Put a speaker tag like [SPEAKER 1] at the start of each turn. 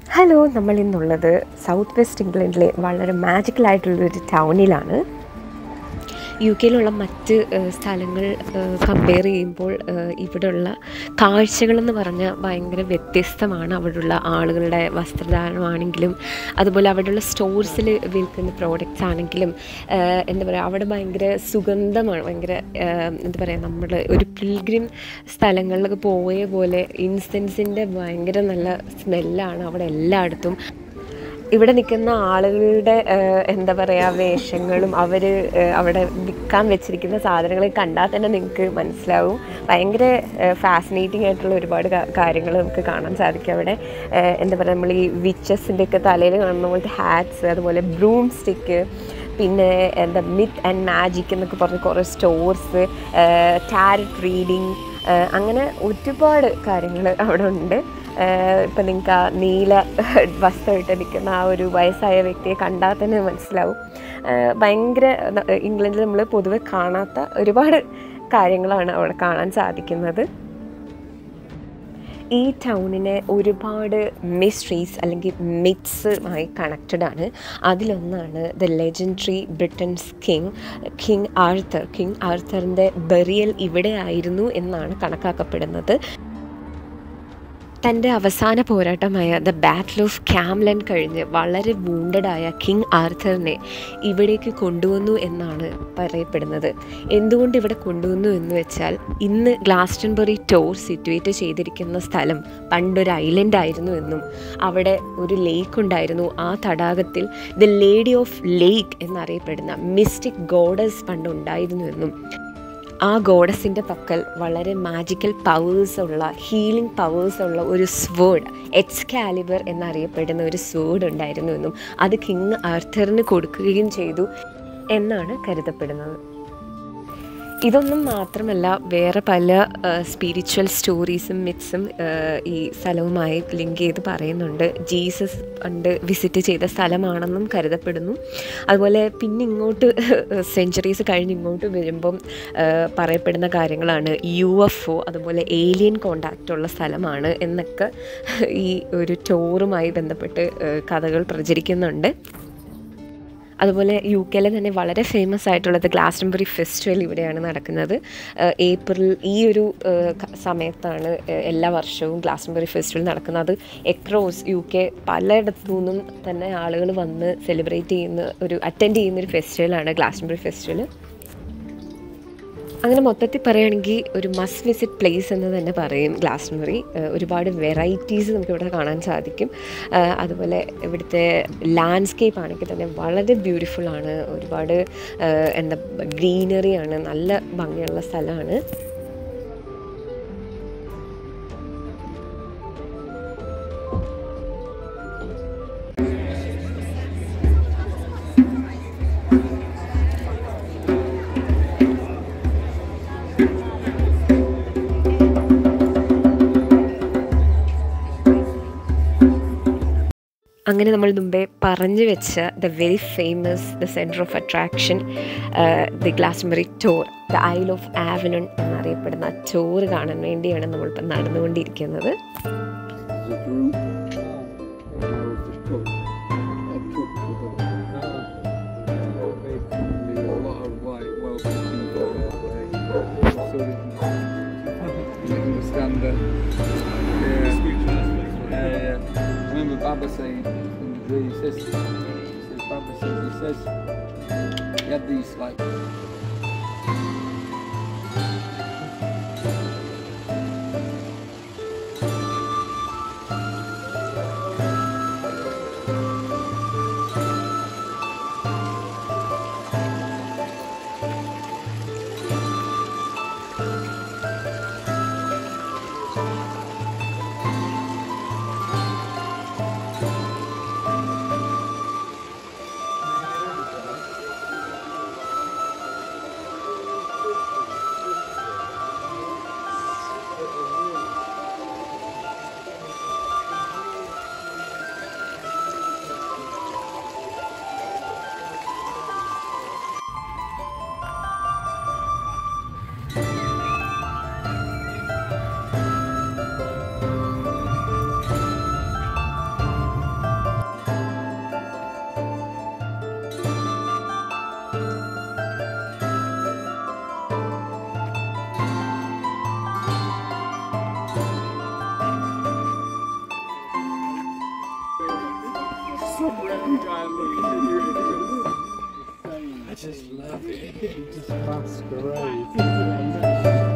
[SPEAKER 1] Hello നമ്മൾ ഇന്നുള്ളത് south west ഇംഗ്ലണ്ടിലെ വളരെ മാജിക്കലായിട്ടുള്ളൊരു ടൗണിലാണ് യു കെയിലുള്ള മറ്റ് ഏഹ്, സ്ഥലങ്ങൾ കമ്പയർ ചെയ്യുമ്പോൾ ഏഹ്, ഇവിടെയുള്ള കാഴ്ചകളെന്ന് പറഞ്ഞാൽ ഭയങ്കര വ്യത്യസ്തമാണ് അവിടെയുള്ള ആളുകളുടെ വസ്ത്രധാരണമാണെങ്കിലും അതുപോലെ അവിടെയുള്ള സ്റ്റോഴ്സിൽ വിൽക്കുന്ന പ്രോഡക്റ്റ്സ് ആണെങ്കിലും ഏഹ്, എന്താ പറയുക അവിടെ ഭയങ്കര സുഗന്ധമാണ് ഭയങ്കര ഏഹ്, എന്താ പറയുക നമ്മൾ ഒരു പിൽഗ്രിം സ്ഥലങ്ങളിലൊക്കെ പോയ പോലെ ഇൻസെൻസിൻ്റെ ഭയങ്കര നല്ല സ്മെല്ലാണ് അവിടെ എല്ലായിടത്തും ഇവിടെ നിൽക്കുന്ന ആളുകളുടെ ഏഹ്, എന്താ പറയുക വേഷങ്ങളും അവർ അവിടെ വിൽക്കാൻ വെച്ചിരിക്കുന്ന സാധനങ്ങൾ കണ്ടാൽ തന്നെ നിങ്ങൾക്ക് മനസ്സിലാവും ഭയങ്കര ഫാസിനേറ്റിംഗ് ആയിട്ടുള്ള ഒരുപാട് കാര്യങ്ങൾ നമുക്ക് കാണാൻ സാധിക്കും അവിടെ ഏഹ്, എന്താ പറയുക നമ്മൾ ഈ വിച്ചസിൻ്റെ ഒക്കെ തലയിൽ കാണുന്ന പോലത്തെ ഹാറ്റ്സ് അതുപോലെ ബ്രൂം സ്റ്റിക്ക് പിന്നെ എന്താ മിത്ത് ആൻഡ് മാജിക് എന്നൊക്കെ പറഞ്ഞ് കുറേ സ്റ്റോർസ് ടാരറ്റ് റീഡിങ് അങ്ങനെ ഒരുപാട് കാര്യങ്ങൾ അവിടെ ഉണ്ട് ഇപ്പം നിങ്ങൾക്ക് ആ നീല വസ്ത്രമിട്ട് നിൽക്കുന്ന ആ ഒരു വയസ്സായ വ്യക്തിയെ കണ്ടാൽ തന്നെ മനസ്സിലാവും ഏഹ് ഭയങ്കര ന- ഇംഗ്ലണ്ടിൽ നമ്മൾ പൊതുവെ കാണാത്ത ഒരുപാട് കാര്യങ്ങളാണ് അവിടെ കാണാൻ സാധിക്കുന്നത് ഈ ടൗണിനെ ഒരുപാട് മിസ്റ്ററീസ് അല്ലെങ്കിൽ മിത്സുമായി കണക്റ്റഡ് ആണ് അതിലൊന്നാണ് the legendary Britons king king Arthur king ആർത്തറിൻ്റെ ബെറിയൽ ഇവിടെ ആയിരുന്നു എന്നാണ് കണക്കാക്കപ്പെടുന്നത് തൻ്റെ അവസാന പോരാട്ടമായ ദ ബാറ്റിൽ ഓഫ് ക്യാംലൻ കഴിഞ്ഞ് വളരെ വൂണ്ടഡായ കിങ് ആർത്തറിനെ ഇവിടേക്ക് കൊണ്ടുവന്നു എന്നാണ് പറയപ്പെടുന്നത് എന്തുകൊണ്ട് ഇവിടെ കൊണ്ടുവന്നു എന്ന് വെച്ചാൽ ഇന്ന് ഗ്ലാസ്റ്റൻബറി ടോർ സിറ്റുവേറ്റ് ചെയ്തിരിക്കുന്ന സ്ഥലം പണ്ടൊരു ഐലൻഡ് ആയിരുന്നു എന്നും അവിടെ ഒരു ലേക്ക് ഉണ്ടായിരുന്നു ആ തടാകത്തിൽ ദ ലേഡി ഓഫ് ലേക്ക് എന്നറിയപ്പെടുന്ന മിസ്റ്റിക് ഗോഡസ് പണ്ട് ഉണ്ടായിരുന്നു എന്നും ആ ഗോഡസിൻ്റെ പക്കൽ വളരെ മാജിക്കൽ പവേഴ്സ് ഉള്ള ഹീലിംഗ് പവേഴ്സ് ഉള്ള ഒരു സ്വേർഡ് എക്സ്കാലിബർ എന്നറിയപ്പെടുന്ന ഒരു സ്വേർഡ് ഉണ്ടായിരുന്നു എന്നും അത് കിങ് ആർത്തറിന് കൊടുക്കുകയും ചെയ്തു എന്നാണ് കരുതപ്പെടുന്നത് ഇതൊന്നും മാത്രമല്ല വേറെ പല സ്പിരിച്വൽ സ്റ്റോറീസും മിത്സും ഈ സ്ഥലവുമായി ലിങ്ക് ചെയ്ത് പറയുന്നുണ്ട് ജീസസ് പണ്ട് വിസിറ്റ് ചെയ്ത സ്ഥലമാണെന്നും കരുതപ്പെടുന്നു അതുപോലെ പിന്നെ ഇങ്ങോട്ട് സെഞ്ചുറീസ് കഴിഞ്ഞ് ഇങ്ങോട്ട് വരുമ്പം ആ, പറയപ്പെടുന്ന കാര്യങ്ങളാണ് യു എഫ് ഒ അതുപോലെ ഏലിയൻ കോണ്ടാക്റ്റ് ഉള്ള സ്ഥലമാണ് എന്നൊക്കെ ഈ ഒരു ടൂറുമായി ബന്ധപ്പെട്ട് ആ, കഥകൾ പ്രചരിക്കുന്നുണ്ട് അതുപോലെ യു കെയിലെ തന്നെ വളരെ ഫേമസ് ആയിട്ടുള്ളത് ഗ്ലാസ്റ്റംബറി ഫെസ്റ്റിവൽ ഇവിടെയാണ് നടക്കുന്നത് ഏഹ് ഏപ്രിൽ ഈ ഒരു ഏഹ് ക- സമയത്താണ് ഏഹ് എല്ലാ വർഷവും ഗ്ലാസ്റ്റംബറി ഫെസ്റ്റിവൽ നടക്കുന്നത് അത് എക്രോസ് യു കെ പലയിടത്തു നിന്നും തന്നെ ആളുകൾ വന്ന് സെലിബ്രേറ്റ് ചെയ്യുന്ന ഒരു അറ്റൻഡ് ചെയ്യുന്ന ഒരു ഫെസ്റ്റിവലാണ് ഗ്ലാസ്റ്റംബറി ഫെസ്റ്റിവൽ അങ്ങനെ മൊത്തത്തിൽ പറയുകയാണെങ്കിൽ ഒരു മസ്റ്റ് വിസിറ്റ് പ്ലേസ് എന്ന് തന്നെ പറയും ഗ്ലാസ്മറി ഒരുപാട് വെറൈറ്റീസ് നമുക്കിവിടെ കാണാൻ സാധിക്കും ഏഹ് അതുപോലെ ഇവിടുത്തെ ലാൻഡ്സ്കേപ്പ് ആണെങ്കിൽ തന്നെ വളരെ ബ്യൂട്ടിഫുൾ ആണ് ഒരുപാട് ഏഹ് എന്താ ഗ്രീനറിയാണ് നല്ല ഭംഗിയുള്ള സ്ഥലമാണ് അങ്ങനെ നമ്മൾ മുമ്പേ പറഞ്ഞു വെച്ച the very famous the centre of attraction the Glastonbury Tor the Isle of Avalon എന്നറിയപ്പെടുന്ന ടൂർ കാണാൻ വേണ്ടിയാണ് നമ്മളിപ്പോൾ നടന്നുകൊണ്ടിരിക്കുന്നത്
[SPEAKER 2] There's a group. And I was just took, I took to the, there's a lot of like wealthy people. So they you understand that. Yeah. Yeah, yeah. I remember Baba saying in the dream, he says, he says, Baba says, he says, he had these like some random guy looking at you. I just love it.
[SPEAKER 3] Just masquerade.